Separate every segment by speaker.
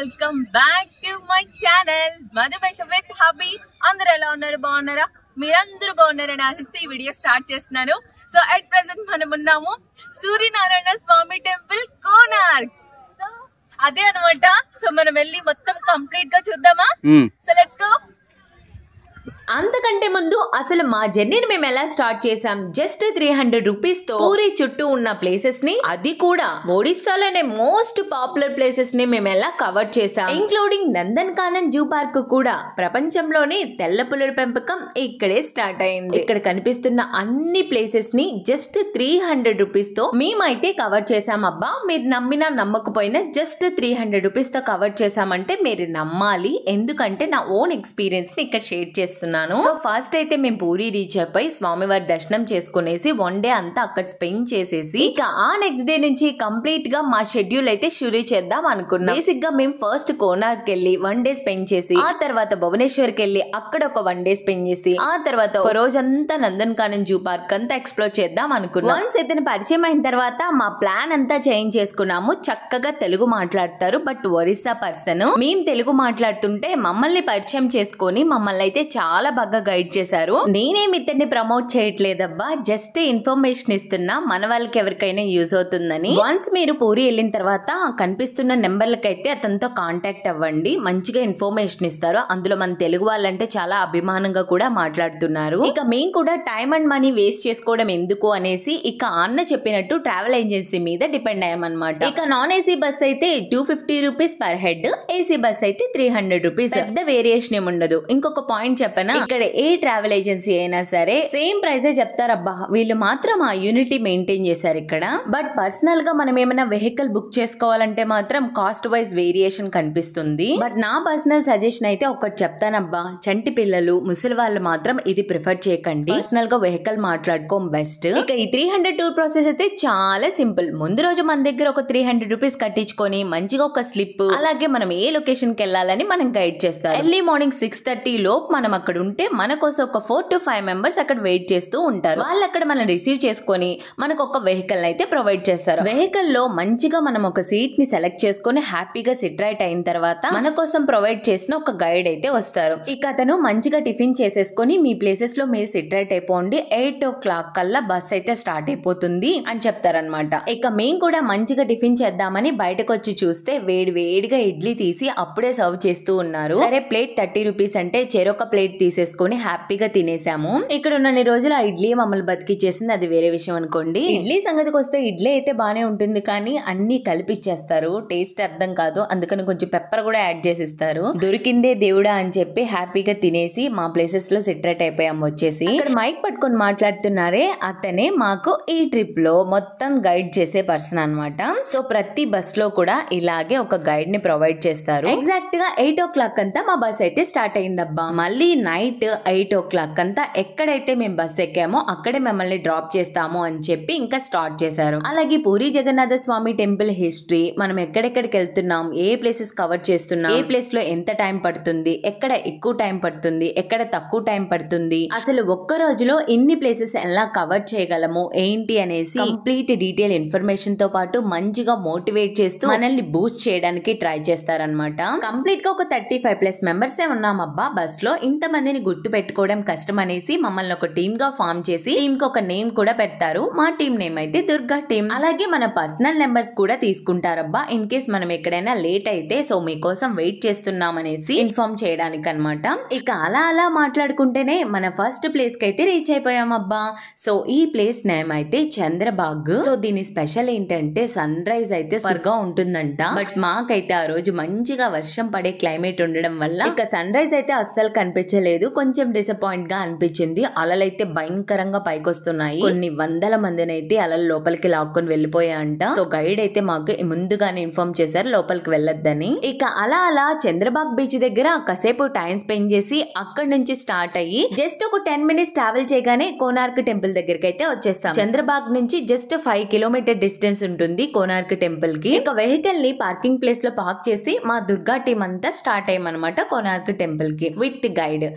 Speaker 1: Welcome back to my channel Madhumesha with hubby అందరూ ఎలా ఉన్నారు బాగున్నారా మీరందరూ బాగున్నారని ఆశిస్తే ఈ వీడియో స్టార్ట్ చేస్తున్నాను సో అట్ ప్రెసెంట్ మనం ఉన్నాము సూర్యనారాయణ స్వామి టెంపుల్ కోనార్క్ సో అదే అనమాట సో మనం వెళ్ళి మొత్తం కంప్లీట్ గా చూద్దామా
Speaker 2: ఉమ్.
Speaker 1: సో లెట్స్ గో
Speaker 3: అంతకంటే ముందు అసలు మా జర్నీని మేము ఎలా స్టార్ట్ చేసాం జస్ట్ త్రీ హండ్రెడ్ రూపీస్ తో పూరి చుట్టూ ఉన్న ప్లేసెస్ ని అది కూడా ఒడిస్సాలోనే మోస్ట్ పాపులర్ ప్లేసెస్ ని మేము ఎలా కవర్ చేసాం including Nandan Kanan zoo park కూడా ప్రపంచంలోనే తెల్ల పులుల పెంపకం ఇక్కడే స్టార్ట్ అయింది ఇక్కడ కనిపిస్తున్న అన్ని ప్లేసెస్ ని జస్ట్ త్రీ హండ్రెడ్ రూపీస్ తో మేమైతే కవర్ చేసాం అబ్బా మీరు నమ్మినా నమ్మకపోయినా జస్ట్ త్రీ హండ్రెడ్ రూపీస్ తో కవర్ చేసామంటే మీరు నమ్మాలి ఎందుకంటే నా ఓన్ ఎక్స్పీరియన్స్ ని ఇక్కడ షేర్ చేస్తున్నాను సో ఫస్ట్ అయితే మేము పూరి రీచ్ అయిపోయి స్వామివారి దర్శనం చేసుకునేసి వన్ డే అంతా అక్కడ స్పెండ్ చేసేసి ఇక ఆ నెక్స్ట్ డే నుంచి కంప్లీట్ గా మా షెడ్యూల్ అయితే షురూ చేద్దాం అనుకున్నాం బేసిక్ గా మేము ఫస్ట్ కోనార్క్ వెళ్ళి వన్ డే స్పెండ్ చేసి ఆ తర్వాత భువనేశ్వర్ కి వెళ్ళి అక్కడ ఒక వన్ డే స్పెండ్ చేసి ఆ తర్వాత ఒక రోజంతా నందన్ కానన్ జూ పార్క్ అంతా ఎక్స్ప్లోర్ చేద్దాం అనుకున్నాం వన్స్ ఇతను పరిచయం అయిన తర్వాత మా ప్లాన్ అంతా చేంజ్ చేసుకున్నాము చక్కగా తెలుగు మాట్లాడతారు బట్ ఒరిస్సా పర్సన్ మేము తెలుగు మాట్లాడుతుంటే మమ్మల్ని పరిచయం చేసుకొని మమ్మల్ని అయితే చాలా బాగా గైడ్ చేశారు నేనేమి ఇతన్ని ప్రమోట్ చేయట్లేదబ్బా జస్ట్ ఇన్ఫర్మేషన్ ఇస్తున్నా మన వాళ్ళకి ఎవరికైనా యూజ్ అవుతుందని వన్స్ మీరు పూరి వెళ్ళిన తర్వాత కనిపిస్తున్న నెంబర్లకైతే అతనితో కాంటాక్ట్ అవ్వండి మంచిగా ఇన్ఫర్మేషన్ ఇస్తారు అందులో మన తెలుగు వాళ్ళంటే చాలా అభిమానంగా కూడా మాట్లాడుతున్నారు ఇక మేము కూడా టైం అండ్ మనీ వేస్ట్ చేసుకోవడం ఎందుకు అనేసి ఇక అన్న చెప్పినట్టు ట్రావెల్ ఏజెన్సీ మీద డిపెండ్ అయ్యామన్నమాట ఇక నాన్ ఏసీ బస్ అయితే two fifty rupees per head AC bus అయితే త్రీ హండ్రెడ్ రూపీస్ పెద్ద వేరియేషన్ ఏమి ఉండదు ఇంకొక పాయింట్ చెప్పనా ఇక్కడ ఏ ట్రావెల్ ఏజెన్సీ అయినా సరే సేమ్ ప్రైజే చెప్తారబ్బా వీళ్ళు మాత్రం ఆ యూనిటీ మెయింటైన్ చేశారు ఇక్కడ బట్ పర్సనల్ గా మనం ఏమైనా వెహికల్ బుక్ చేసుకోవాలంటే మాత్రం కాస్ట్ వైజ్ వేరియేషన్ కనిపిస్తుంది బట్ నా పర్సనల్ సజెషన్ అయితే ఒకటి చెప్తానబ్బా చంటి పిల్లలు ముసలి వాళ్ళు మాత్రం ఇది ప్రిఫర్ చేయకండి పర్సనల్ గా వెహికల్ మాట్లాడుకోం బెస్ట్ ఇక ఈ త్రీ హండ్రెడ్ టూర్ ప్రాసెస్ అయితే చాలా సింపుల్ ముందు రోజు మన దగ్గర ఒక త్రీ హండ్రెడ్ రూపీస్ కట్టించుకొని మంచిగా ఒక స్లిప్ అలాగే మనం ఏ లొకేషన్ కి వెళ్ళాలని మనం గైడ్ చేస్తారు ఎర్లీ మార్నింగ్ సిక్స్ థర్టీ లోపు మనం అక్కడ ఉంటే మన కోసం ఒక ఫోర్ టు ఫైవ్ మెంబర్స్ అక్కడ వెయిట్ చేస్తూ ఉంటారు వాళ్ళు అక్కడ మనం రిసీవ్ చేసుకొని మనకు ఒక వెహికల్ అయితే ప్రొవైడ్ చేస్తారు వెహికల్ లో మంచిగా మనం ఒక సీట్ ని సెలెక్ట్ చేసుకొని హ్యాపీగా సిట్ రైట్ అయిన తర్వాత మన కోసం ప్రొవైడ్ చేసిన ఒక గైడ్ అయితే వస్తారు ఇక అతను మంచిగా టిఫిన్ చేసేసుకొని మీ ప్లేసెస్ లో మీరు సిట్ రైట్ అయిపోండి ఎయిట్ ఓ క్లాక్ కల్లా బస్ అయితే స్టార్ట్ అయిపోతుంది అని చెప్తారనమాట ఇక మేము కూడా మంచిగా టిఫిన్ చేద్దామని బయటకు వచ్చి చూస్తే వేడి వేడిగా ఇడ్లీ తీసి అప్పుడే సర్వ్ చేస్తూ ఉన్నారు సరే ప్లేట్ థర్టీ రూపీస్ అంటే చెరొక ప్లేట్ తీసేసుకొని హ్యాపీగా తినేసాము ఇక్కడ ఉన్నన్ని రోజులు ఆ ఇడ్లీ మమ్మల్ని బతికిచ్చేసింది అది వేరే విషయం అనుకోండి ఇడ్లీ సంగతికి వస్తే ఇడ్లీ అయితే బానే ఉంటుంది కానీ అన్ని కలిపిచ్చేస్తారు టేస్ట్ అర్థం కాదు అందుకని కొంచెం పెప్పర్ కూడా యాడ్ చేసి ఇస్తారు దొరికిందే దేవుడా అని చెప్పి హ్యాపీగా తినేసి మా ప్లేసెస్ లో సెటరేట్ అయిపోయాం వచ్చేసి ఇక్కడ మైక్ పట్టుకొని మాట్లాడుతున్నారే అతనే మాకు ఈ ట్రిప్ లో మొత్తం గైడ్ చేసే పర్సన్ అన్నమాట సో ప్రతి బస్ లో కూడా ఇలాగే ఒక గైడ్ ని ప్రొవైడ్ చేస్తారు ఎగ్జాక్ట్ గా ఎయిట్ ఓ క్లాక్ అంతా మా బస్ అయితే స్టార్ట్ అయిందబ్బా మళ్ళీ నైట్ ఎయిట్ ఓ క్లాక్ అంతా ఎక్కడైతే మేము బస్ ఎక్కామో అక్కడే మిమ్మల్ని డ్రాప్ చేస్తాము అని చెప్పి ఇంకా స్టార్ట్ చేశారు అలాగే పూరి జగన్నాథ స్వామి టెంపుల్ హిస్టరీ మనం ఎక్కడెక్కడికి వెళ్తున్నాం ఏ ప్లేసెస్ కవర్ చేస్తున్నాం ఏ ప్లేస్ లో ఎంత టైం పడుతుంది ఎక్కడ ఎక్కువ టైం పడుతుంది ఎక్కడ తక్కువ టైం పడుతుంది అసలు ఒక్క రోజులో ఎన్ని ప్లేసెస్ ఎలా కవర్ చేయగలము ఏంటి అనేసి కంప్లీట్ డీటెయిల్ ఇన్ఫర్మేషన్ తో పాటు మంచిగా మోటివేట్ చేస్తూ మనల్ని బూస్ట్ చేయడానికి ట్రై చేస్తారనమాట కంప్లీట్ గా ఒక థర్టీ ఫైవ్ ప్లస్ మెంబర్స్ ఏ ఉన్నామబ్బా బస్ లో ఇంత మందిని గుర్తు పెట్టుకోవడం కష్టం అనేసి మమ్మల్ని ఒక టీమ్ గా ఫామ్ చేసి టీమ్ కి ఒక నేమ్ కూడా పెడతారు మా టీం నేమ్ అయితే దుర్గా టీం అలాగే మన పర్సనల్ నెంబర్స్ కూడా తీసుకుంటారబ్బా ఇన్ కేస్ మనం ఎక్కడైనా లేట్ అయితే సో మీకోసం వెయిట్ చేస్తున్నాం అనేసి ఇన్ఫార్మ్ చేయడానికి అనమాట ఇక అలా అలా మాట్లాడుకుంటేనే మన ఫస్ట్ ప్లేస్ కి అయితే రీచ్ అయిపోయామబ్బా సో ఈ ప్లేస్ నేమ్ అయితే చంద్రబాగ్ సో దీని స్పెషల్ ఏంటంటే సన్ రైజ్ అయితే స్వర్గా ఉంటుందంట బట్ మాకైతే ఆ రోజు మంచిగా వర్షం పడే క్లైమేట్ ఉండడం వల్ల ఇక సన్ రైజ్ అయితే అస్సలు కనిపించలేదు కొంచెం డిసప్పాయింట్ గా అనిపించింది అలలైతే భయంకరంగా పైకొస్తున్నాయి కొన్ని వందల మందిని అయితే అలల లోపలికి లాక్కొని వెళ్ళిపోయాయంట సో గైడ్ అయితే మాకు ముందుగానే ఇన్ఫార్మ్ చేశారు లోపలికి వెళ్ళొద్దని ఇక అలా అలా చంద్రబాగ్ బీచ్ దగ్గర కాసేపు టైం స్పెండ్ చేసి అక్కడ నుంచి స్టార్ట్ అయ్యి జస్ట్ ఒక టెన్ మినిట్స్ ట్రావెల్ చేయగానే కోనార్క్ టెంపుల్ దగ్గరికి అయితే వచ్చేస్తాం చంద్రబాగ్ నుంచి జస్ట్ ఫైవ్ కిలోమీటర్ డిస్టెన్స్ ఉంటుంది కోనార్క్ టెంపుల్ కి ఇక వెహికల్ ని పార్కింగ్ ప్లేస్ లో పార్క్ చేసి మా దుర్గా టీం అంతా స్టార్ట్ అయ్యామన్నమాట కోనార్క్ టెంపుల్ కి విత్ గైడ్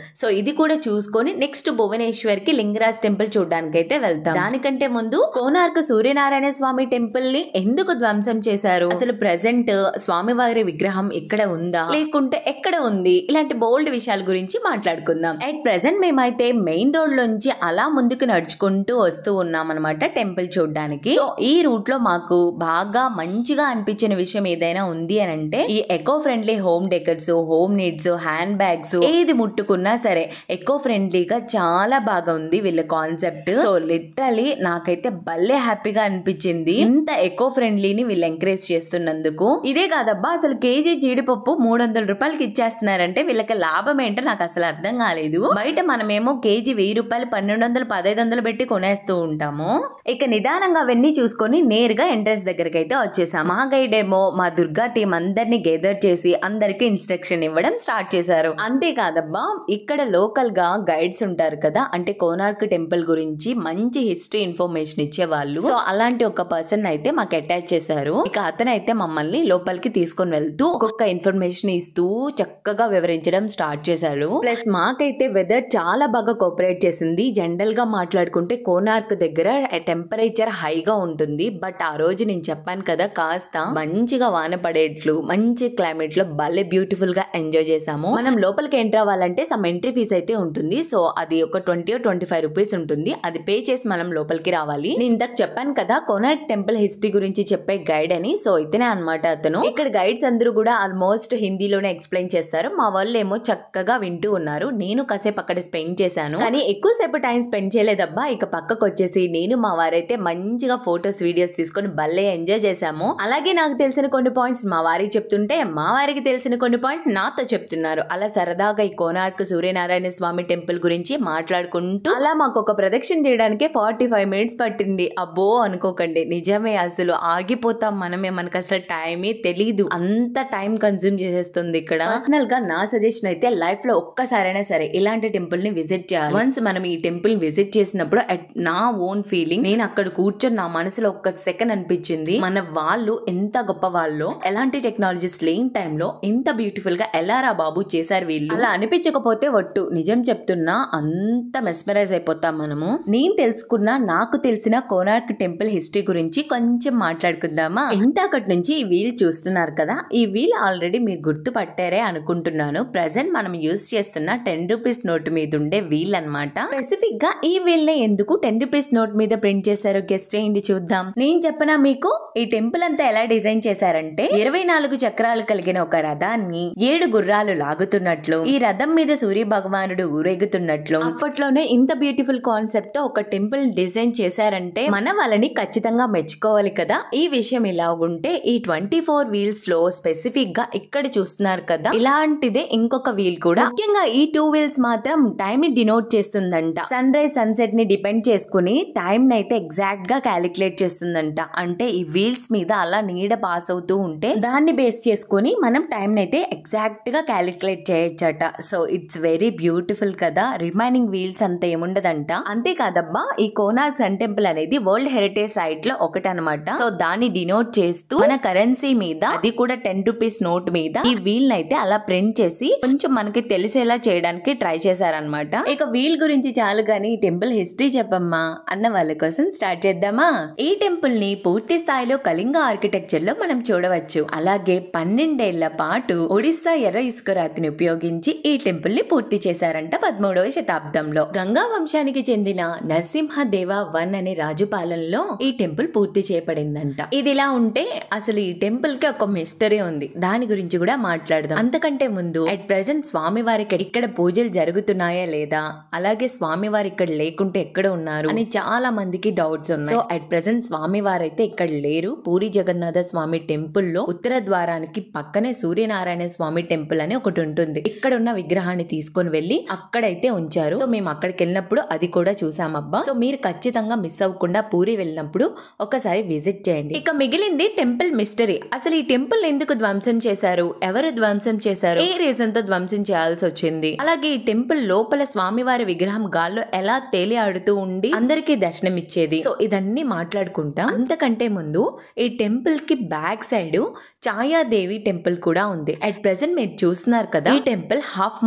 Speaker 3: సో ఇది కూడా చూసుకొని నెక్స్ట్ భువనేశ్వర్ కి లింగరాజ్ టెంపుల్ చూడడానికి అయితే వెళ్తాం దానికంటే ముందు కోనార్క్ సూర్యనారాయణ స్వామి టెంపుల్ ని ఎందుకు ధ్వంసం చేశారు అసలు ప్రెసెంట్ స్వామివారి విగ్రహం ఇక్కడ ఉందా లేకుంటే ఎక్కడ ఉంది ఇలాంటి బోల్డ్ విషయాల గురించి మాట్లాడుకుందాం అట్ ప్రెసెంట్ మేమైతే మెయిన్ రోడ్ నుంచి అలా ముందుకు నడుచుకుంటూ వస్తూ ఉన్నాం అనమాట టెంపుల్ చూడడానికి సో ఈ రూట్ లో మాకు బాగా మంచిగా అనిపించిన విషయం ఏదైనా ఉంది అని అంటే ఈ eco friendly home decors home needs handbags ఏది ముట్టుకున్నా సరే ఎకో ఫ్రెండ్లీగా చాలా బాగా ఉంది వీళ్ళ కాన్సెప్ట్ సో లిటరలీ నాకైతే భలే హ్యాపీగా అనిపించింది ఇంత ఎకో ఫ్రెండ్లీని వీళ్ళు ఎంకరేజ్ చేస్తున్నందుకు ఇదే కాదబ్బా అసలు కేజీ జీడిపప్పు మూడు వందల రూపాయలకి ఇచ్చేస్తున్నారంటే వీళ్ళకి లాభం ఏంటో నాకు అసలు అర్థం కాలేదు బయట మనమేమో కేజీ వెయ్యి రూపాయలు పన్నెండు వందలు పదహైదు వందలు పెట్టి కొనేస్తూ ఉంటాము ఇక నిదానంగా అవన్నీ చూసుకొని నేరుగా ఎంట్రన్స్ దగ్గరికి అయితే వచ్చేసాం మా గైడ్ ఏమో మా దుర్గా టీం అందరినీ గెదర్ చేసి అందరికి ఇన్స్ట్రక్షన్ ఇవ్వడం స్టార్ట్ చేశారు అంతేకాదబ్బా ఇక్కడ లోకల్ గా గైడ్స్ ఉంటారు కదా అంటే కోనార్క్ టెంపుల్ గురించి మంచి హిస్టరీ ఇన్ఫర్మేషన్ ఇచ్చేవాళ్ళు సో అలాంటి ఒక పర్సన్ అయితే మాకు అటాచ్ చేశారు ఇక అతను అయితే మమ్మల్ని లోపలికి తీసుకొని వెళ్తూ ఒక్కొక్క ఇన్ఫర్మేషన్ ఇస్తూ చక్కగా వివరించడం స్టార్ట్ చేశాడు ప్లస్ మాకైతే వెదర్ చాలా బాగా కోఆపరేట్ చేసింది జనరల్ గా మాట్లాడుకుంటే కోనార్క్ దగ్గర టెంపరేచర్ హైగా ఉంటుంది బట్ ఆ రోజు నేను చెప్పాను కదా కాస్త మంచిగా వాన పడేట్లు మంచి క్లైమేట్ లో భలే బ్యూటిఫుల్ గా ఎంజాయ్ చేసాము మనం లోపలికి ఎంటర్ అవ్వాలంటే సమ్ ఎంట్రీ ఫీజ్ అయితే ఉంటుంది సో అది ఒక ట్వంటీ ట్వంటీ ఫైవ్ రూపీస్ ఉంటుంది అది పే చేసి మనం లోపలికి రావాలి నేను ఇందాక చెప్పాను కదా కోనార్క్ టెంపుల్ హిస్టరీ గురించి చెప్పే గైడ్ అని సో ఇతనే అన్నమాట అతను ఇక్కడ గైడ్స్ అందరూ కూడా ఆల్మోస్ట్ హిందీలోనే ఎక్స్ప్లెయిన్ చేస్తారు మా వాళ్ళు ఏమో చక్కగా వింటూ ఉన్నారు నేను కాసేపు అక్కడ స్పెండ్ చేశాను కానీ ఎక్కువసేపు టైం స్పెండ్ చేయలేదబ్బా ఇక పక్కకు వచ్చేసి నేను మా వారైతే మంచిగా ఫొటోస్ వీడియోస్ తీసుకొని భలే ఎంజాయ్ చేశాము అలాగే నాకు తెలిసిన కొన్ని పాయింట్స్ మా వారికి చెప్తుంటే మా వారికి తెలిసిన కొన్ని పాయింట్స్ నాతో చెప్తున్నారు అలా సరదాగా ఈ కోనార్క్ సూర్యనారాయణ స్వామి టెంపుల్ గురించి మాట్లాడుకుంటూ అలా మాకు ఒక ప్రదక్షిణ చేయడానికి ఫార్టీ ఫైవ్ మినిట్స్ పట్టింది అబ్బో అనుకోకండి నిజమే అసలు ఆగిపోతాం మనమే మనకు అసలు టైమే తెలీదు అంత టైం కన్జ్యూమ్ చేసేస్తుంది ఇక్కడ పర్సనల్ గా నా సజెషన్ అయితే లైఫ్ లో ఒక్కసారైనా సరే ఇలాంటి టెంపుల్ ని విజిట్ చేయాలి వన్స్ మనం ఈ టెంపుల్ విజిట్ చేసినప్పుడు at నా ఓన్ ఫీలింగ్ నేను అక్కడ కూర్చొని నా మనసులో ఒక్క సెకండ్ అనిపించింది మన వాళ్ళు ఎంత గొప్ప వాళ్ళు ఎలాంటి టెక్నాలజీస్ లేని టైంలో ఇంత బ్యూటిఫుల్ గా ఎలా రా బాబు చేశారు వీళ్ళు అలా అనిపించకపోతే ఒట్టు నిజం చెప్తున్నా అంత మెస్మరైజ్ అయిపోతాం మనము నేను తెలుసుకున్న నాకు తెలిసిన కోనార్క్ టెంపుల్ హిస్టరీ గురించి కొంచెం మాట్లాడుకుందామా ఇంతకటి నుంచి ఈ వీల్ చూస్తున్నారు కదా ఈ వీల్ ఆల్రెడీ మీరు గుర్తుపట్టారే అనుకుంటున్నాను ప్రజెంట్ మనం యూజ్ చేస్తున్న టెన్ రూపీస్ నోట్ మీద ఉండే వీల్ అన్నమాట స్పెసిఫిక్ గా ఈ వీల్ ని ఎందుకు టెన్ రూపీస్ నోట్ మీద ప్రింట్ చేశారో గెస్ట్ చేయండి చూద్దాం నేను చెప్పనా మీకు ఈ టెంపుల్ అంతా ఎలా డిజైన్ చేశారంటే ఇరవై నాలుగు చక్రాలు కలిగిన ఒక రథాన్ని ఏడు గుర్రాలు లాగుతున్నట్లు ఈ రథం మీద సూర్య భగవానుడు ఊరేగుతున్నట్లు అప్పట్లోనే ఇంత బ్యూటిఫుల్ కాన్సెప్ట్ తో ఒక టెంపుల్ డిజైన్ చేశారంటే మన వాళ్ళని ఖచ్చితంగా మెచ్చుకోవాలి కదా ఈ విషయం ఇలా ఉంటే ఈ ట్వంటీ ఫోర్ వీల్స్ లో స్పెసిఫిక్ గా ఇక్కడ చూస్తున్నారు కదా ఇలాంటిదే ఇంకొక వీల్ కూడా ముఖ్యంగా ఈ టూ వీల్స్ మాత్రం టైం ని డినోట్ చేస్తుందంట సన్ రైజ్ సన్సెట్ ని డిపెండ్ చేసుకుని టైం ని అయితే ఎగ్జాక్ట్ గా క్యాలిక్యులేట్ చేస్తుందంట అంటే ఈ వీల్స్ మీద అలా నీడ పాస్ అవుతూ ఉంటే దాన్ని బేస్ చేసుకుని మనం టైం ని అయితే ఎగ్జాక్ట్ గా క్యాలిక్యులేట్ చేయొచ్చట సో ఇట్స్ వెరీ బ్యూటిఫుల్ కదా రిమైనింగ్ వీల్స్ అంత ఏముండదంట అంతేకాదబ్బా ఈ కోనార్క్ సన్ టెంపుల్ అనేది వరల్డ్ హెరిటేజ్ సైట్ లో ఒకటి అనమాట సో దాన్ని డినోట్ చేస్తూ మన కరెన్సీ మీద అది కూడా టెన్ రూపీస్ నోట్ మీద ఈ వీల్ అయితే అలా ప్రింట్ చేసి కొంచెం మనకి తెలిసేలా చేయడానికి ట్రై చేశారనమాట ఇక వీల్ గురించి చాలు గానీ ఈ టెంపుల్ హిస్టరీ చెప్పమ్మా అన్న వాళ్ళ కోసం స్టార్ట్ చేద్దామా ఈ టెంపుల్ ని పూర్తి స్థాయిలో కళింగ ఆర్కిటెక్చర్ లో మనం చూడవచ్చు అలాగే పన్నెండేళ్ల పాటు ఒడిస్సా ఎర్ర ఇసుక రాతిని ఉపయోగించి ఈ టెంపుల్ ని పూర్తి చేశారంట పదమూడవ శతాబ్దంలో గంగా వంశానికి చెందిన నరసింహదేవ వన్ అనే రాజు పాలనలో ఈ టెంపుల్ పూర్తి చేయబడిందంట ఇది ఇలా ఉంటే అసలు ఈ టెంపుల్ కి ఒక మిస్టరీ ఉంది దాని గురించి కూడా మాట్లాడదాం అంతకంటే ముందు అట్ ప్రెసెంట్ స్వామివారికి ఇక్కడ పూజలు జరుగుతున్నాయా లేదా అలాగే స్వామివారు ఇక్కడ లేకుంటే ఎక్కడ ఉన్నారు అని చాలా మందికి డౌట్స్ ఉన్నాయి సో అట్ ప్రెసెంట్ స్వామివారు అయితే ఇక్కడ లేరు పూరి జగన్నాథ స్వామి టెంపుల్ లో ఉత్తర ద్వారానికి పక్కనే సూర్యనారాయణ స్వామి టెంపుల్ అని ఒకటి ఉంటుంది ఇక్కడ ఉన్న విగ్రహాన్ని తీసుకొని వెళ్లి అక్కడైతే ఉంచారు సో మేము అక్కడికి వెళ్ళినప్పుడు అది కూడా చూసామబ్బా సో మీరు ఖచ్చితంగా మిస్ అవ్వకుండా పూరి వెళ్ళినప్పుడు ఒకసారి విజిట్ చేయండి ఇక మిగిలింది టెంపుల్ మిస్టరీ అసలు ఈ టెంపుల్ ఎందుకు ధ్వంసం చేశారు ఎవరు ధ్వంసం చేశారు ఏ రీజన్ తో ధ్వంసం చేయాల్సి వచ్చింది అలాగే ఈ టెంపుల్ లోపల స్వామివారి విగ్రహం గాల్లో ఎలా తేలి ఆడుతూ ఉండి అందరికీ దర్శనం ఇచ్చేది సో ఇదన్నీ మాట్లాడుకుంటాం అంతకంటే ముందు ఈ టెంపుల్ కి బ్యాక్ సైడ్ ఛాయాదేవి టెంపుల్ కూడా ఉంది అట్ ప్రెసెంట్ మీరు చూస్తున్నారు కదా ఈ టెంపుల్ హాఫ్ మాత్రమే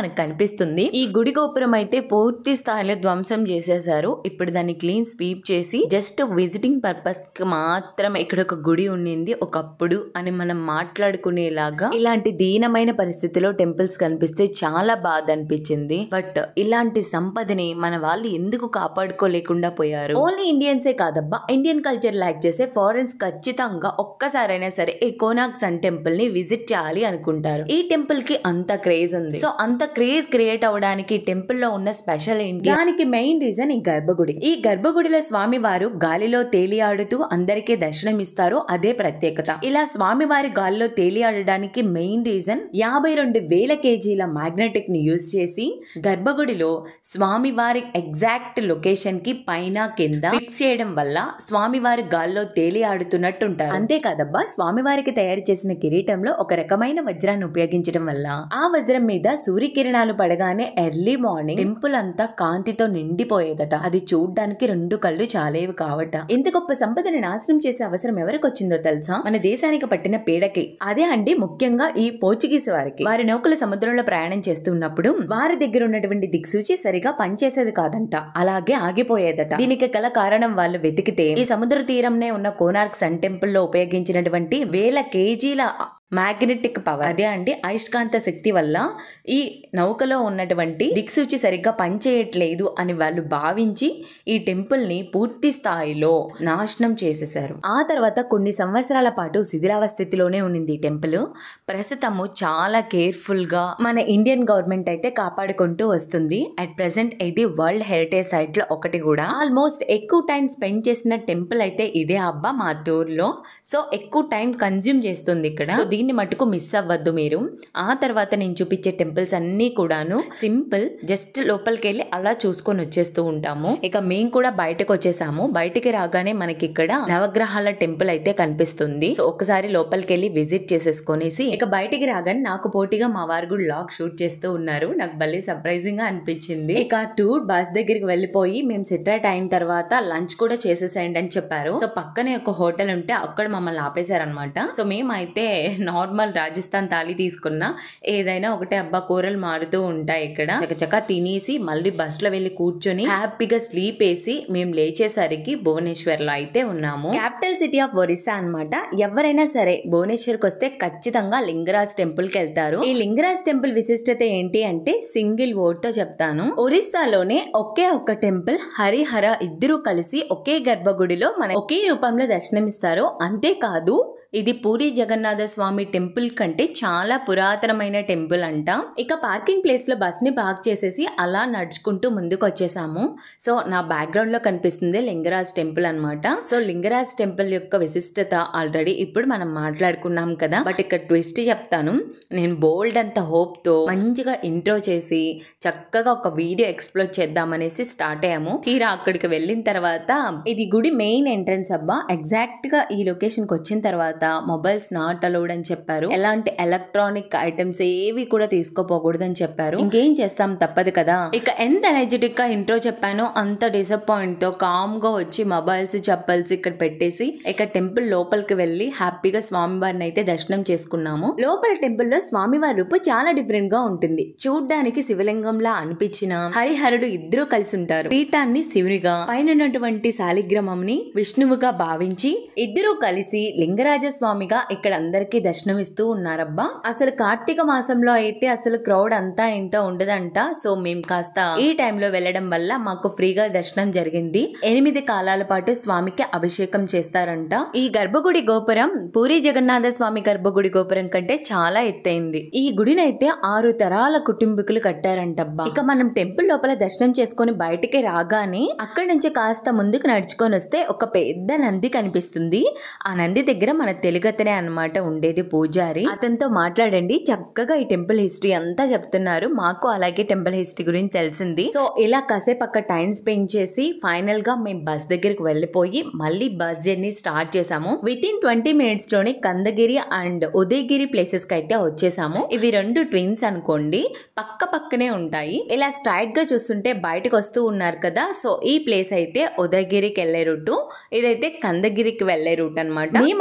Speaker 3: మనకు కనిపిస్తుంది ఈ గుడి గోపురం అయితే పూర్తి స్థాయిలో ధ్వంసం చేసేసారు ఇప్పుడు దాన్ని క్లీన్ స్వీప్ చేసి జస్ట్ విజిటింగ్ పర్పస్ కి మాత్రం ఇక్కడ ఒక గుడి ఉండింది ఒకప్పుడు అని మనం మాట్లాడుకునేలాగా ఇలాంటి దీనమైన పరిస్థితిలో టెంపుల్స్ కనిపిస్తే చాలా బాధ అనిపించింది బట్ ఇలాంటి సంపదని మన వాళ్ళు ఎందుకు కాపాడుకోలేకుండా పోయారు ఓన్లీ ఇండియన్సే కాదబ్బా ఇండియన్ కల్చర్ లైక్ చేసే ఫారెన్స్ ఖచ్చితంగా ఒక్కసారైనా సరే ఈ కోనాక్ సన్ టెంపుల్ ని విజిట్ చేయాలి అనుకుంటారు ఈ టెంపుల్ కి అంత క్రేజ్ ఉంది సో అంత క్రేజ్ క్రియేట్ అవడానికి టెంపుల్ లో ఉన్న స్పెషల్ ఏంటి దానికి మెయిన్ రీజన్ ఈ గర్భగుడి ఈ గర్భగుడిలో స్వామి వారు గాలిలో తేలియాడుతూ అందరికీ దర్శనం ఇస్తారు అదే ప్రత్యేకత ఇలా స్వామి వారి గాలిలో తేలియాడడానికి మెయిన్ రీజన్ యాభై రెండు వేల కేజీల మ్యాగ్నెటిక్ ని యూజ్ చేసి గర్భగుడిలో స్వామి వారి ఎగ్జాక్ట్ లొకేషన్ కి పైన కింద ఫిక్స్ చేయడం వల్ల స్వామివారి గాల్లో తేలి ఆడుతున్నట్టు ఉంటారు అంతేకాదబ్బా స్వామివారికి తయారు చేసిన కిరీటంలో ఒక రకమైన వజ్రాన్ని ఉపయోగించడం వల్ల ఆ వజ్రం మీద సూర్యకిరణాలు పడగానే ఎర్లీ మార్నింగ్ టెంపుల్ అంతా కాంతితో నిండిపోయేదట అది చూడ్డానికి రెండు కళ్ళు చాలేవి కావట ఇంత గొప్ప సంపదని నాశనం చేసే అవసరం ఎవరికి వచ్చిందో తెలుసా మన దేశానికి పట్టిన పీడకి అదే అండి ముఖ్యంగా ఈ పోర్చుగీస్ వారికి వారి నౌకలు సముద్రంలో ప్రయాణం చేస్తున్నప్పుడు వారి దగ్గర ఉన్నటువంటి దిక్సూచి సరిగా పనిచేసేది కాదంట అలాగే ఆగిపోయేదట దీనికి గల కారణం వాళ్ళు వెతికితే ఈ సముద్ర తీరంనే ఉన్న కోనార్క్ సన్ టెంపుల్ లో ఉపయోగించినటువంటి వేల కేజీల మ్యాగ్నెటిక్ పవర్ అదే అండి అయస్కాంత శక్తి వల్ల ఈ నౌకలో ఉన్నటువంటి దిక్సూచి సరిగ్గా పనిచేయట్లేదు అని వాళ్ళు భావించి ఈ టెంపుల్ ని పూర్తి స్థాయిలో నాశనం చేసేశారు ఆ తర్వాత కొన్ని సంవత్సరాల పాటు శిథిలావస్థితిలోనే ఉన్నింది ఈ టెంపుల్ ప్రస్తుతము చాలా కేర్ఫుల్ గా మన ఇండియన్ గవర్నమెంట్ అయితే కాపాడుకుంటూ వస్తుంది అట్ ప్రెసెంట్ ఇది వరల్డ్ హెరిటేజ్ సైట్ లో ఒకటి కూడా ఆల్మోస్ట్ ఎక్కువ టైం స్పెండ్ చేసిన టెంపుల్ అయితే ఇదే అబ్బా మా టూర్ లో సో ఎక్కువ టైం కన్జ్యూమ్ చేస్తుంది ఇక్కడ సో దీన్ని మటుకు మిస్ అవ్వద్దు మీరు ఆ తర్వాత నేను చూపించే టెంపుల్స్ అన్ని కూడాను సింపుల్ జస్ట్ లోపలికి వెళ్ళి అలా చూసుకొని వచ్చేస్తూ ఉంటాము ఇక మేము కూడా బయటకు వచ్చేసాము బయటికి రాగానే మనకి ఇక్కడ నవగ్రహాల టెంపుల్ అయితే కనిపిస్తుంది సో ఒకసారి లోపలికి వెళ్ళి విజిట్ చేసేసుకొనేసి ఇక బయటికి రాగానే నాకు పోటీగా మా వారు కూడా లాగ్ షూట్ చేస్తూ ఉన్నారు నాకు భలే సర్ప్రైజింగ్ గా అనిపించింది ఇక టూర్ బస్ దగ్గరికి వెళ్ళిపోయి మేము సెటరేట్ అయిన తర్వాత లంచ్ కూడా చేసేసేయండి అని చెప్పారు సో పక్కనే ఒక హోటల్ ఉంటే అక్కడ మమ్మల్ని ఆపేశారనమాట సో మేమైతే నార్మల్ రాజస్థాన్ థాలీ తీసుకున్నా ఏదైనా ఒకటే అబ్బా కూరలు మారుతూ ఉంటాయి ఇక్కడ చకచక తినేసి మళ్ళీ బస్ లో వెళ్ళి కూర్చొని హ్యాపీగా స్లీప్ వేసి మేము లేచేసరికి భువనేశ్వర్ లో అయితే ఉన్నాము క్యాపిటల్ సిటీ ఆఫ్ ఒరిస్సా అన్నమాట ఎవరైనా సరే భువనేశ్వర్ కి వస్తే ఖచ్చితంగా లింగరాజ్ టెంపుల్ కి వెళ్తారు ఈ లింగరాజ్ టెంపుల్ విశిష్టత ఏంటి అంటే సింగిల్ వర్డ్ తో చెప్తాను ఒరిస్సాలోనే ఒకే ఒక్క టెంపుల్ హరిహర ఇద్దరు కలిసి ఒకే గర్భగుడిలో మన ఒకే రూపంలో దర్శనమిస్తారు అంతేకాదు ఇది పూరి జగన్నాథ స్వామి టెంపుల్ కంటే చాలా పురాతనమైన టెంపుల్ అంట ఇక పార్కింగ్ ప్లేస్ లో బస్ ని పార్క్ చేసేసి అలా నడుచుకుంటూ ముందుకు వచ్చేసాము సో నా బ్యాక్గ్రౌండ్ లో కనిపిస్తుంది లింగరాజ్ టెంపుల్ అన్నమాట సో లింగరాజ్ టెంపుల్ యొక్క విశిష్టత ఆల్రెడీ ఇప్పుడు మనం మాట్లాడుకున్నాం కదా బట్ ఇక్కడ ట్విస్ట్ చెప్తాను నేను బోల్డ్ అంత హోప్ తో మంచిగా ఇంట్రో చేసి చక్కగా ఒక వీడియో ఎక్స్ప్లోర్ చేద్దామనేసి స్టార్ట్ అయ్యాము తీరా అక్కడికి వెళ్ళిన తర్వాత ఇది గుడి మెయిన్ ఎంట్రన్స్ అబ్బా ఎగ్జాక్ట్ గా ఈ లొకేషన్ కి వచ్చిన తర్వాత మొబైల్స్ నాట్ అలౌడ్ అని చెప్పారు ఎలాంటి ఎలక్ట్రానిక్ ఐటమ్స్ ఏవి కూడా తీసుకోపోకూడదని చెప్పారు ఇంకేం చేస్తాం తప్పదు కదా ఇక ఎంత ఎనర్జెటిక్ గా ఇంట్రో చెప్పానో అంత డిసప్పాయింట్ తో కామ్ గా వచ్చి మొబైల్స్ చెప్పల్స్ ఇక్కడ పెట్టేసి ఇక టెంపుల్ లోపలికి వెళ్ళి హ్యాపీగా స్వామివారిని అయితే దర్శనం చేసుకున్నాము లోపల టెంపుల్ లో స్వామివారి రూపు చాలా డిఫరెంట్ గా ఉంటుంది చూడ్డానికి శివలింగంలా అనిపించిన హరిహరుడు ఇద్దరు కలిసి ఉంటారు పీఠాన్ని శివునిగా పైన ఉన్నటువంటి శాలిగ్రామంని విష్ణువుగా భావించి ఇద్దరూ కలిసి లింగరాజ స్వామిగా ఇక్కడ అందరికీ దర్శనమిస్తూ ఉన్నారబ్బా అసలు కార్తీక మాసంలో అయితే అసలు క్రౌడ్ అంతా ఇంత ఉండదంట సో మేము కాస్త ఈ టైంలో వెళ్ళడం వల్ల మాకు ఫ్రీగా దర్శనం జరిగింది ఎనిమిది కాలాల పాటు స్వామికి అభిషేకం చేస్తారంట ఈ గర్భగుడి గోపురం పూరి జగన్నాథ స్వామి గర్భగుడి గోపురం కంటే చాలా ఎత్తైంది ఈ గుడినైతే ఆరు తరాల కుటుంబీకులు కట్టారంటబ్బా ఇక మనం టెంపుల్ లోపల దర్శనం చేసుకుని బయటికి రాగానే అక్కడి నుంచి కాస్త ముందుకు నడుచుకొని వస్తే ఒక పెద్ద నంది కనిపిస్తుంది ఆ నంది దగ్గర మన తెలుగతనే అన్నమాట ఉండేది పూజారి అతనితో మాట్లాడండి చక్కగా ఈ టెంపుల్ హిస్టరీ అంతా చెప్తున్నారు మాకు అలాగే టెంపుల్ హిస్టరీ గురించి తెలిసింది సో ఇలా కాసేపు అక్కడ టైం స్పెండ్ చేసి ఫైనల్ గా మేము బస్ దగ్గరికి వెళ్ళిపోయి మళ్ళీ బస్ జర్నీ స్టార్ట్ చేసాము విత్ ఇన్ ట్వంటీ మినిట్స్ లోనే కందగిరి అండ్ ఉదయగిరి ప్లేసెస్ కి అయితే వచ్చేసాము ఇవి రెండు ట్విన్స్ అనుకోండి పక్క పక్కనే ఉంటాయి ఇలా స్ట్రైట్ గా చూస్తుంటే బయటకు వస్తూ ఉన్నారు కదా సో ఈ ప్లేస్ అయితే ఉదయగిరికి వెళ్లే రూట్ ఇదైతే కందగిరికి వెళ్లే రూట్ అనమాట మేమైతే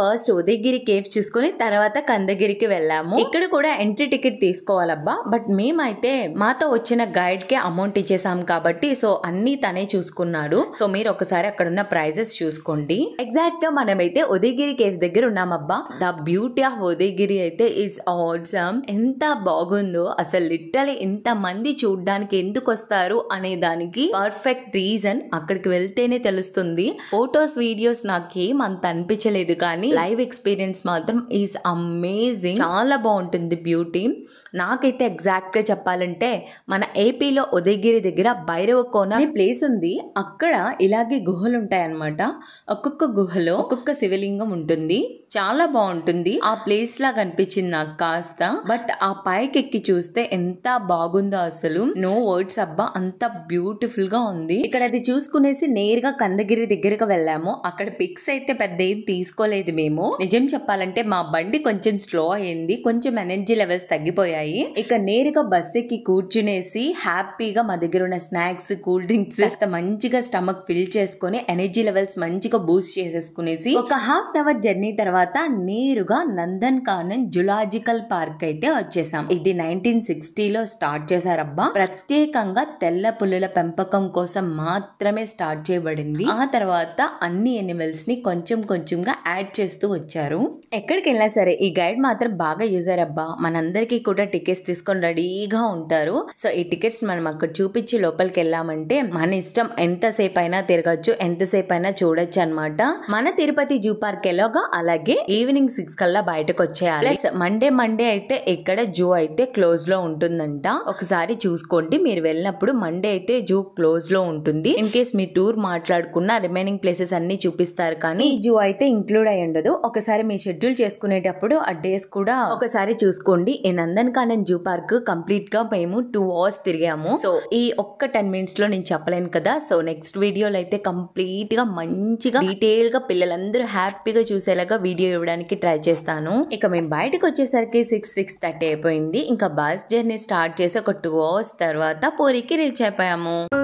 Speaker 3: ఫస్ట్ ఉదయగిరి కేవ్స్ చూసుకుని తర్వాత కందగిరికి వెళ్ళాము ఇక్కడ కూడా ఎంట్రీ టికెట్ తీసుకోవాలబ్బా బట్ మేమైతే మాతో వచ్చిన గైడ్ కి అమౌంట్ ఇచ్చేసాం కాబట్టి సో అన్ని తనే చూసుకున్నాడు సో మీరు ఒకసారి అక్కడ ఉన్న ప్రైజెస్ చూసుకోండి ఎగ్జాక్ట్ గా మనమైతే ఉదయగిరి కేవ్స్ దగ్గర ఉన్నామబ్బా ద బ్యూటీ ఆఫ్ ఉదయగిరి అయితే ఇట్స్ ఆల్సమ్ ఎంత బాగుందో అసలు లిటరలీ ఎంత మంది చూడడానికి ఎందుకు వస్తారు అనే దానికి పర్ఫెక్ట్ రీజన్ అక్కడికి వెళ్తేనే తెలుస్తుంది ఫొటోస్ వీడియోస్ నాకేం అంత అనిపించలేదు కానీ లైవ్ ఎక్స్పీరియన్స్ మాత్రం ఈజ్ అమేజింగ్ చాలా బాగుంటుంది బ్యూటీ నాకైతే ఎగ్జాక్ట్ గా చెప్పాలంటే మన ఏపీలో ఉదయగిరి దగ్గర భైరవ కోన అనే ప్లేస్ ఉంది అక్కడ ఇలాగే గుహలు ఉంటాయి అన్నమాట ఒక్కొక్క గుహలో ఒక్కొక్క శివలింగం ఉంటుంది చాలా బాగుంటుంది ఆ ప్లేస్ లాగా అనిపించింది నాకు కాస్త బట్ ఆ పైకి ఎక్కి చూస్తే ఎంత బాగుందో అసలు నో వర్డ్స్ అబ్బా అంత బ్యూటిఫుల్ గా ఉంది ఇక్కడ అది చూసుకునేసి నేరుగా కందగిరి దగ్గరకు వెళ్ళాము అక్కడ పిక్స్ అయితే పెద్ద ఏం తీసుకోలేదు మేము నిజం చెప్పాలంటే మా బండి కొంచెం స్లో అయింది కొంచెం ఎనర్జీ లెవెల్స్ తగ్గిపోయాయి ఇక నేరుగా బస్ ఎక్కి కూర్చునేసి హ్యాపీగా మా దగ్గర ఉన్న స్నాక్స్ కూల్ డ్రింక్స్ కాస్త మంచిగా స్టమక్ ఫిల్ చేసుకొని ఎనర్జీ లెవెల్స్ మంచిగా బూస్ట్ చేసేసుకునేసి ఒక హాఫ్ అవర్ జర్నీ తర్వాత నేరుగా నందన్ కానన్ జులాజికల్ పార్క్ అయితే వచ్చేసాం ఇది నైన్టీన్ సిక్స్టీలో స్టార్ట్ చేశారబ్బా ప్రత్యేకంగా తెల్ల పులుల పెంపకం కోసం మాత్రమే స్టార్ట్ చేయబడింది ఆ తర్వాత అన్ని ఎనిమల్స్ ని కొంచెం కొంచెంగా యాడ్ చేస్తూ వచ్చారు ఎక్కడికి వెళ్ళినా సరే ఈ గైడ్ మాత్రం బాగా యూజ్ అయ్యారబ్బా మనందరికీ కూడా టికెట్స్ తీసుకొని రెడీగా ఉంటారు సో ఈ టికెట్స్ మనం అక్కడ చూపించి లోపలికి వెళ్ళామంటే మన ఇష్టం ఎంతసేపు అయినా తిరగచ్చు ఎంతసేపు అయినా చూడొచ్చు అనమాట మన తిరుపతి జూ పార్క్ ఎలాగా అలాగే ఈవినింగ్ సిక్స్ కల్లా బయటకు వచ్చేయాలి ప్లస్ మండే మండే అయితే ఇక్కడ జూ అయితే క్లోజ్ లో ఉంటుందంట ఒకసారి చూసుకోండి మీరు వెళ్ళినప్పుడు మండే అయితే జూ క్లోజ్ లో ఉంటుంది ఇన్ కేస్ మీ టూర్ మాట్లాడుకున్న రిమైనింగ్ ప్లేసెస్ అన్ని చూపిస్తారు కానీ జూ అయితే ఇంక్లూడ్ అయి ఉండదు ఒకసారి మీ షెడ్యూల్ చేసుకునేటప్పుడు ఆ డేస్ కూడా ఒకసారి చూసుకోండి ఈ Nandan Kanan zoo park complete గా మేము టూ అవర్స్ తిరిగాము సో ఈ ఒక్క టెన్ మినిట్స్ లో నేను చెప్పలేను కదా సో నెక్స్ట్ వీడియోలో అయితే కంప్లీట్ గా మంచిగా డీటెయిల్ గా పిల్లలందరూ హ్యాపీగా చూసేలాగా వీడియో ఇవ్వడానికి ట్రై చేస్తాను ఇక మేము బయటకు వచ్చేసరికి సిక్స్ సిక్స్ థర్టీ అయిపోయింది ఇంకా బస్ జర్నీ స్టార్ట్ చేసి ఒక టూ అవర్స్ తర్వాత పూరికి రీచ్ అయిపోయాము